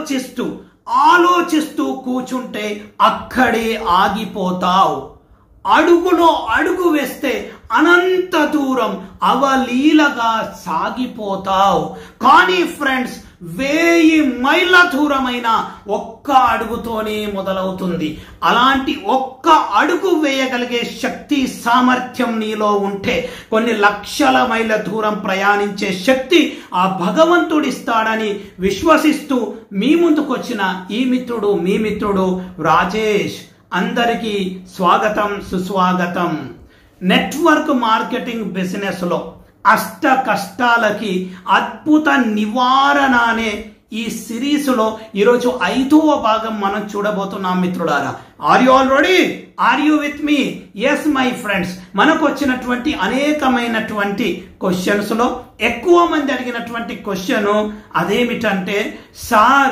ఆలోచిస్తూ ఆలోచిస్తూ కూర్చుంటే అక్కడే ఆగిపోతావు అడుగులో అడుగు వేస్తే అనంత దూరం అవలీలగా సాగిపోతావు కానీ ఫ్రెండ్స్ వేయి మైళ్ళ దూరమైన ఒక్క అడుగుతోనే మొదలవుతుంది అలాంటి ఒక్క అడుగు వేయగలిగే శక్తి సామర్థ్యం నీలో ఉంటే కొన్ని లక్షల మైళ్ళ దూరం ప్రయాణించే శక్తి ఆ భగవంతుడిస్తాడని విశ్వసిస్తూ మీ ముందుకొచ్చిన ఈ మిత్రుడు మీ మిత్రుడు రాజేష్ అందరికీ స్వాగతం సుస్వాగతం నెట్వర్క్ మార్కెటింగ్ బిజినెస్ లో అష్ట కష్టాలకి అద్భుత నివారణ అనే ఈ సిరీస్ లో ఈరోజు ఐదవ భాగం మనం చూడబోతున్నాం మిత్రులారా are you all ready are you with me yes my friends మనకు వచ్చినటువంటి అనేకమైనటువంటి క్వశ్చన్స్ లో ఎక్కువ మంది అడిగినటువంటి క్వశ్చన్ అదేమిటంటే సార్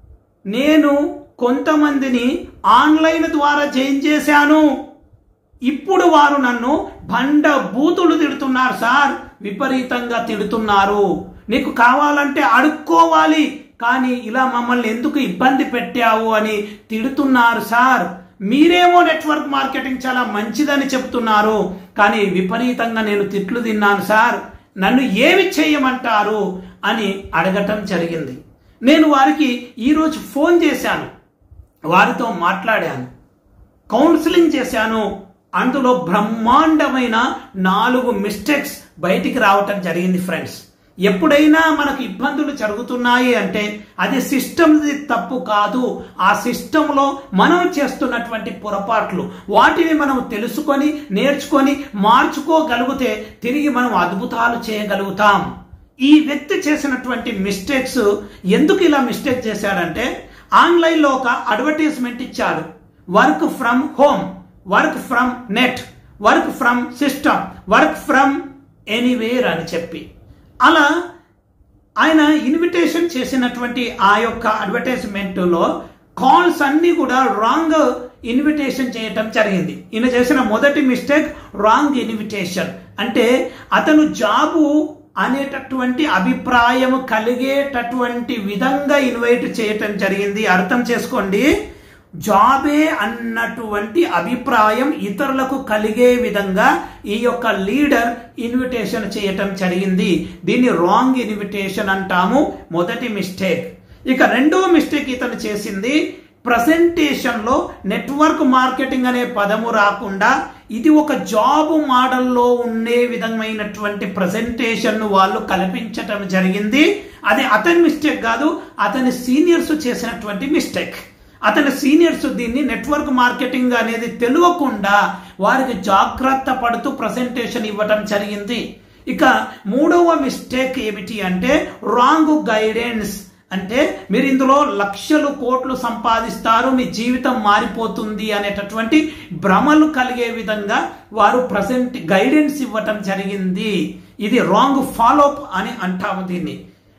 నేను కొంతమందిని ఆన్లైన్ ద్వారా జాయిన్ చేశాను ఇప్పుడు వారు నన్ను బండ బూతులు తిడుతున్నారు సార్ విపరీతంగా తిడుతున్నారు నీకు కావాలంటే అడుక్కోవాలి కానీ ఇలా మమ్మల్ని ఎందుకు ఇబ్బంది పెట్టావు అని తిడుతున్నారు సార్ మీరేమో నెట్వర్క్ మార్కెటింగ్ చాలా మంచిదని చెప్తున్నారు కానీ విపరీతంగా నేను తిట్లు తిన్నాను సార్ నన్ను ఏమి చేయమంటారు అని అడగటం జరిగింది నేను వారికి ఈరోజు ఫోన్ చేశాను వారితో మాట్లాడాను కౌన్సిలింగ్ చేశాను అందులో బ్రహ్మాండమైన నాలుగు మిస్టేక్స్ బయటికి రావటం జరిగింది ఫ్రెండ్స్ ఎప్పుడైనా మనకు ఇబ్బందులు జరుగుతున్నాయి అంటే అది సిస్టమ్ది తప్పు కాదు ఆ సిస్టంలో మనం చేస్తున్నటువంటి పొరపాట్లు వాటిని మనం తెలుసుకొని నేర్చుకొని మార్చుకోగలిగితే తిరిగి మనం అద్భుతాలు చేయగలుగుతాం ఈ వ్యక్తి చేసినటువంటి మిస్టేక్స్ ఎందుకు ఇలా మిస్టేక్ చేశాడంటే ఆన్లైన్లో ఒక అడ్వర్టైజ్మెంట్ ఇచ్చాడు work from home work from net work from system work from anywhere అని చెప్పి అలా ఆయన ఇన్విటేషన్ చేసినటువంటి ఆ యొక్క అడ్వర్టైజ్మెంట్లో కాల్స్ అన్ని కూడా రాంగ్ ఇన్విటేషన్ చేయటం జరిగింది ఈయన చేసిన మొదటి మిస్టేక్ రాంగ్ ఇన్విటేషన్ అంటే అతను జాబు అనేటటువంటి అభిప్రాయం కలిగేటటువంటి విధంగా ఇన్వైట్ చేయటం జరిగింది అర్థం చేసుకోండి జాబే అన్నటువంటి అభిప్రాయం ఇతరులకు కలిగే విధంగా ఈ యొక్క లీడర్ ఇన్విటేషన్ చేయటం జరిగింది దీన్ని రాంగ్ ఇన్విటేషన్ అంటాము మొదటి మిస్టేక్ ఇక రెండవ మిస్టేక్ ఇతను చేసింది ప్రజెంటేషన్ లో నెట్వర్క్ మార్కెటింగ్ అనే పదము రాకుండా ఇది ఒక జాబ్ మోడల్లో ఉండే విధమైనటువంటి ప్రజెంటేషన్ ను వాళ్ళు కల్పించటం జరిగింది అది అతని మిస్టేక్ కాదు అతని సీనియర్స్ చేసినటువంటి మిస్టేక్ అతని సీనియర్స్ దీన్ని నెట్వర్క్ మార్కెటింగ్ అనేది తెలియకుండా వారికి జాగ్రత్త పడుతూ ప్రజెంటేషన్ ఇవ్వటం జరిగింది ఇక మూడవ మిస్టేక్ ఏమిటి అంటే రాంగ్ గైడెన్స్ అంటే మీరు ఇందులో లక్షలు కోట్లు సంపాదిస్తారు మీ జీవితం మారిపోతుంది అనేటటువంటి భ్రమలు కలిగే విధంగా వారు ప్రజెంట్ గైడెన్స్ ఇవ్వటం జరిగింది ఇది రాంగ్ ఫాలోఅప్ అని అంటాము దీన్ని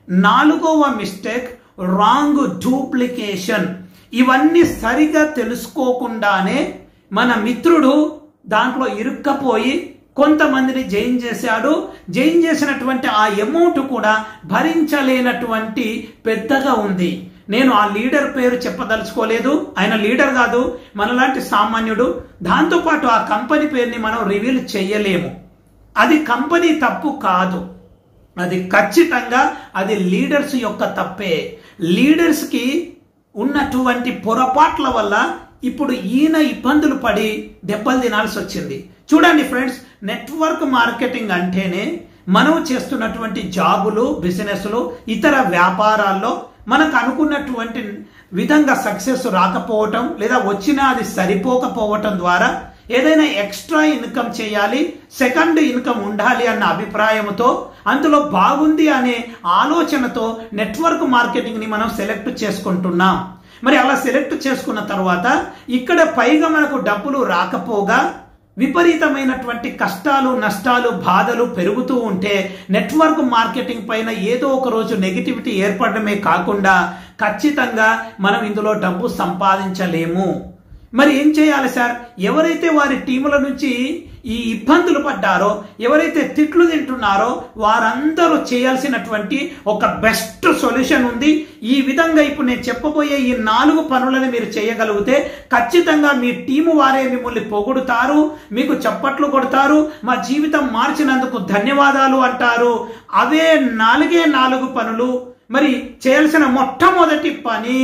నాలుగవ మిస్టేక్ రాంగ్ డూప్లికేషన్ ఇవన్నీ సరిగా తెలుసుకోకుండానే మన మిత్రుడు దాంట్లో ఇరుక్కపోయి కొంతమందిని జైన్ చేశాడు జైన్ చేసినటువంటి ఆ అమౌంట్ కూడా భరించలేనటువంటి పెద్దగా ఉంది నేను ఆ లీడర్ పేరు చెప్పదలుచుకోలేదు ఆయన లీడర్ కాదు మనలాంటి సామాన్యుడు దాంతోపాటు ఆ కంపెనీ పేరుని మనం రివీల్ చేయలేము అది కంపెనీ తప్పు కాదు అది ఖచ్చితంగా అది లీడర్స్ యొక్క తప్పే లీడర్స్కి ఉన్నటువంటి పొరపాట్ల వల్ల ఇప్పుడు ఈయన ఇబ్బందులు పడి దెబ్బలు తినాల్సి వచ్చింది చూడండి ఫ్రెండ్స్ నెట్వర్క్ మార్కెటింగ్ అంటేనే మనం చేస్తున్నటువంటి జాబులు బిజినెస్లు ఇతర వ్యాపారాల్లో మనకు అనుకున్నటువంటి విధంగా సక్సెస్ రాకపోవటం లేదా వచ్చినా అది సరిపోకపోవటం ద్వారా ఏదైనా ఎక్స్ట్రా ఇన్కమ్ చేయాలి సెకండ్ ఇన్కమ్ ఉండాలి అన్న అభిప్రాయంతో అందులో బాగుంది అనే ఆలోచనతో నెట్వర్క్ మార్కెటింగ్ ని మనం సెలెక్ట్ చేసుకుంటున్నాం మరి అలా సెలెక్ట్ చేసుకున్న తర్వాత ఇక్కడ పైగా మనకు డబ్బులు రాకపోగా విపరీతమైనటువంటి కష్టాలు నష్టాలు బాధలు పెరుగుతూ ఉంటే నెట్వర్క్ మార్కెటింగ్ పైన ఏదో ఒక రోజు నెగిటివిటీ ఏర్పడమే కాకుండా ఖచ్చితంగా మనం ఇందులో డబ్బు సంపాదించలేము మరి ఏం చేయాలి సార్ ఎవరైతే వారి టీముల నుంచి ఈ ఇబ్బందులు పడ్డారో ఎవరైతే తిట్లు తింటున్నారో వారందరూ చేయాల్సినటువంటి ఒక బెస్ట్ సొల్యూషన్ ఉంది ఈ విధంగా ఇప్పుడు నేను చెప్పబోయే ఈ నాలుగు పనులను మీరు చేయగలిగితే ఖచ్చితంగా మీ టీము వారే మిమ్మల్ని పొగుడుతారు మీకు చప్పట్లు కొడతారు మా జీవితం మార్చినందుకు ధన్యవాదాలు అంటారు అవే నాలుగే నాలుగు పనులు మరి చేయాల్సిన మొట్టమొదటి పని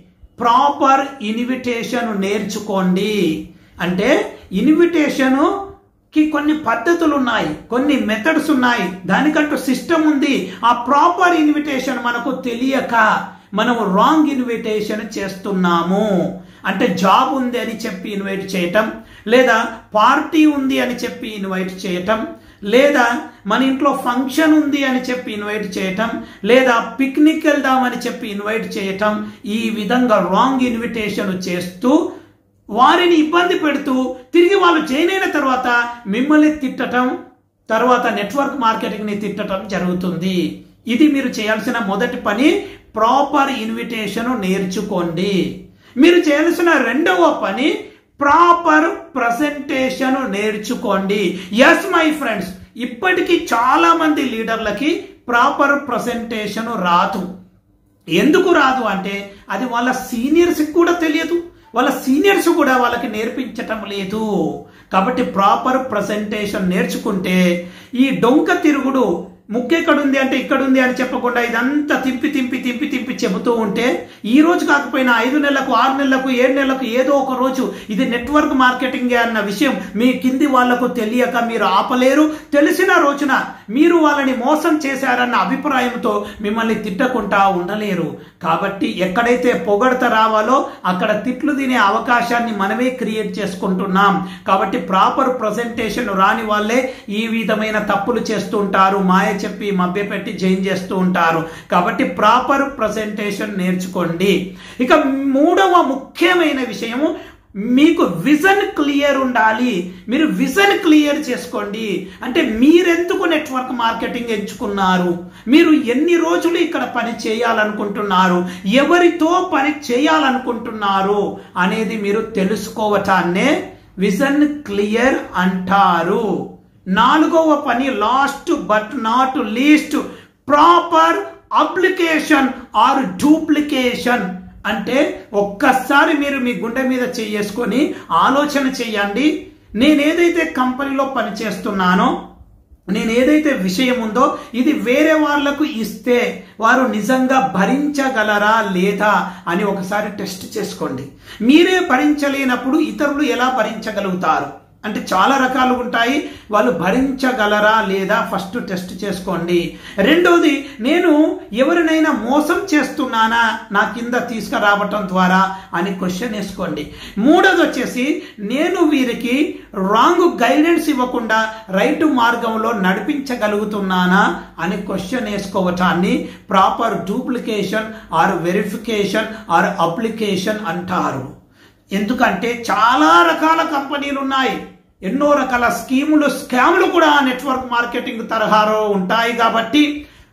ప్రాపర్ ఇన్విటేషన్ నేర్చుకోండి అంటే ఇన్విటేషను కి కొన్ని పద్ధతులు ఉన్నాయి కొన్ని మెథడ్స్ ఉన్నాయి దానికంటూ సిస్టమ్ ఉంది ఆ ప్రాపర్ ఇన్విటేషన్ మనకు తెలియక మనము రాంగ్ ఇన్విటేషన్ చేస్తున్నాము అంటే జాబ్ ఉంది అని చెప్పి ఇన్వైట్ చేయటం లేదా పార్టీ ఉంది అని చెప్పి ఇన్వైట్ చేయటం లేదా మన ఇంట్లో ఫంక్షన్ ఉంది అని చెప్పి ఇన్వైట్ చేయటం లేదా పిక్నిక్ వెళ్దామని చెప్పి ఇన్వైట్ చేయటం ఈ విధంగా రాంగ్ ఇన్విటేషన్ చేస్తూ వారిని ఇబ్బంది పెడుతూ తిరిగి వాళ్ళు జాయిన్ అయిన తర్వాత మిమ్మల్ని తిట్టటం తర్వాత నెట్వర్క్ మార్కెటింగ్ని తిట్టటం జరుగుతుంది ఇది మీరు చేయాల్సిన మొదటి పని ప్రాపర్ ఇన్విటేషన్ నేర్చుకోండి మీరు చేయాల్సిన రెండవ పని ప్రాపర్ ప్రజెంటేషన్ నేర్చుకోండి ఎస్ మై ఫ్రెండ్స్ ఇప్పటికీ చాలా మంది లీడర్లకి ప్రాపర్ ప్రజెంటేషన్ రాదు ఎందుకు రాదు అంటే అది వాళ్ళ సీనియర్స్కి కూడా తెలియదు వాళ్ళ సీనియర్స్ కూడా వాళ్ళకి నేర్పించటం లేదు కాబట్టి ప్రాపర్ ప్రజెంటేషన్ నేర్చుకుంటే ఈ డొంక తిరుగుడు ముక్కు ఎక్కడుంది అంటే ఇక్కడ ఉంది అని చెప్పకుండా ఇదంతా తింపి తింపి తింపి తింపి చెబుతూ ఉంటే ఈ రోజు కాకపోయినా ఐదు నెలలకు ఆరు నెలలకు ఏడు నెలలకు ఏదో ఒక రోజు ఇది నెట్వర్క్ మార్కెటింగ్ అన్న విషయం మీ కింది వాళ్లకు తెలియక మీరు ఆపలేరు తెలిసిన రోజున మీరు వాళ్ళని మోసం చేశారన్న అభిప్రాయంతో మిమ్మల్ని తిట్టకుండా ఉండలేరు కాబట్టి ఎక్కడైతే పొగడత రావాలో అక్కడ తిట్లు తినే అవకాశాన్ని మనమే క్రియేట్ చేసుకుంటున్నాం కాబట్టి ప్రాపర్ ప్రజెంటేషన్ రాని వాళ్ళే ఈ విధమైన తప్పులు చేస్తూ ఉంటారు మాయ చెప్పి మభ్యపెట్టి జైన్ చేస్తూ ఉంటారు కాబట్టి ప్రాపర్ ప్రజెంటేషన్ నేర్చుకోండి ఇక మూడవ ముఖ్యమైన విషయము మీకు విజన్ క్లియర్ ఉండాలి మీరు విజన్ క్లియర్ చేసుకోండి అంటే మీరెందుకు నెట్వర్క్ మార్కెటింగ్ ఎంచుకున్నారు మీరు ఎన్ని రోజులు ఇక్కడ పని చేయాలనుకుంటున్నారు ఎవరితో పని చేయాలనుకుంటున్నారు అనేది మీరు తెలుసుకోవటాన్నే విజన్ క్లియర్ అంటారు నాలుగవ పని last but not least proper application or duplication అంటే ఒక్కసారి మీరు మీ గుండె మీద చేసుకొని ఆలోచన చేయండి నేను ఏదైతే కంపెనీలో పనిచేస్తున్నానో నేను ఏదైతే విషయం ఉందో ఇది వేరే వాళ్లకు ఇస్తే వారు నిజంగా భరించగలరా లేదా అని ఒకసారి టెస్ట్ చేసుకోండి మీరే భరించలేనప్పుడు ఇతరులు ఎలా భరించగలుగుతారు అంటే చాలా రకాలు ఉంటాయి వాళ్ళు భరించగలరా లేదా ఫస్ట్ టెస్ట్ చేసుకోండి రెండోది నేను ఎవరినైనా మోసం చేస్తున్నానా నా కింద తీసుకురావటం ద్వారా అని క్వశ్చన్ వేసుకోండి మూడోది వచ్చేసి నేను వీరికి రాంగ్ గైడెన్స్ ఇవ్వకుండా రైట్ మార్గంలో నడిపించగలుగుతున్నానా అని క్వశ్చన్ వేసుకోవటాన్ని proper duplication or verification or application అంటారు ఎందుకంటే చాలా రకాల కంపెనీలు ఉన్నాయి ఎన్నో రకాల స్కీములు స్కాములు కూడా నెట్వర్క్ మార్కెటింగ్ తరహాలో ఉంటాయి కాబట్టి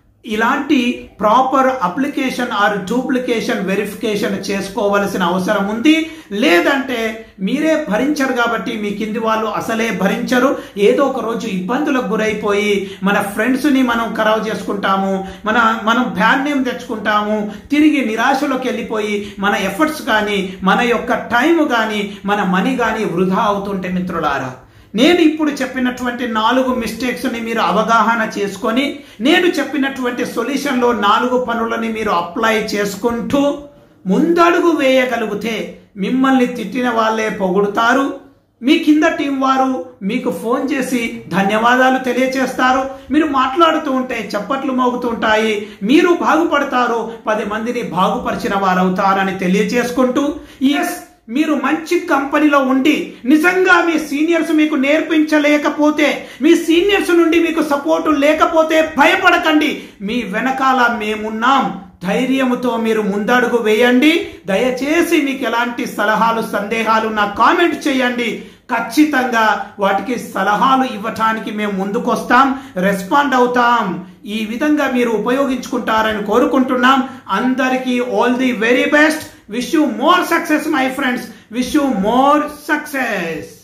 ఇలాంటి proper application or duplication verification చేసుకోవలసిన అవసరం ఉంది లేదంటే మీరే భరించరు కాబట్టి మీ కింది వాళ్ళు అసలే భరించరు ఏదో ఒక రోజు ఇబ్బందులకు గురైపోయి మన ఫ్రెండ్స్ని మనం ఖరాబ్ చేసుకుంటాము మన మనం బ్యాడ్ నేమ్ తెచ్చుకుంటాము తిరిగి నిరాశలోకి వెళ్ళిపోయి మన ఎఫర్ట్స్ కానీ మన యొక్క టైం కానీ మన మనీ కానీ వృధా అవుతుంటే మిత్రులారా నేను ఇప్పుడు చెప్పినటువంటి నాలుగు మిస్టేక్స్ని మీరు అవగాహన చేసుకొని నేను చెప్పినటువంటి సొల్యూషన్లో నాలుగు పనులని మీరు అప్లై చేసుకుంటూ ముందడుగు వేయగలిగితే మిమ్మల్ని తిట్టిన వాళ్ళే పొగుడుతారు మీ కింద టీం వారు మీకు ఫోన్ చేసి ధన్యవాదాలు తెలియచేస్తారు మీరు మాట్లాడుతూ ఉంటే చప్పట్లు మోగుతుంటాయి మీరు బాగుపడతారు పది మందిని బాగుపరిచిన వారవుతారని తెలియచేసుకుంటూ ఎస్ మీరు మంచి కంపెనీలో ఉండి నిజంగా మీ సీనియర్స్ మీకు నేర్పించలేకపోతే మీ సీనియర్స్ నుండి మీకు సపోర్టు లేకపోతే భయపడకండి మీ వెనకాల మేమున్నాం ధైర్యముతో మీరు ముందడుగు వేయండి దయచేసి మీకు ఎలాంటి సలహాలు సందేహాలు నా కామెంట్ చేయండి ఖచ్చితంగా వాటికి సలహాలు ఇవ్వటానికి మేము ముందుకొస్తాం రెస్పాండ్ అవుతాం ఈ విధంగా మీరు ఉపయోగించుకుంటారని కోరుకుంటున్నాం అందరికీ all the very best wish you more success my friends wish you more success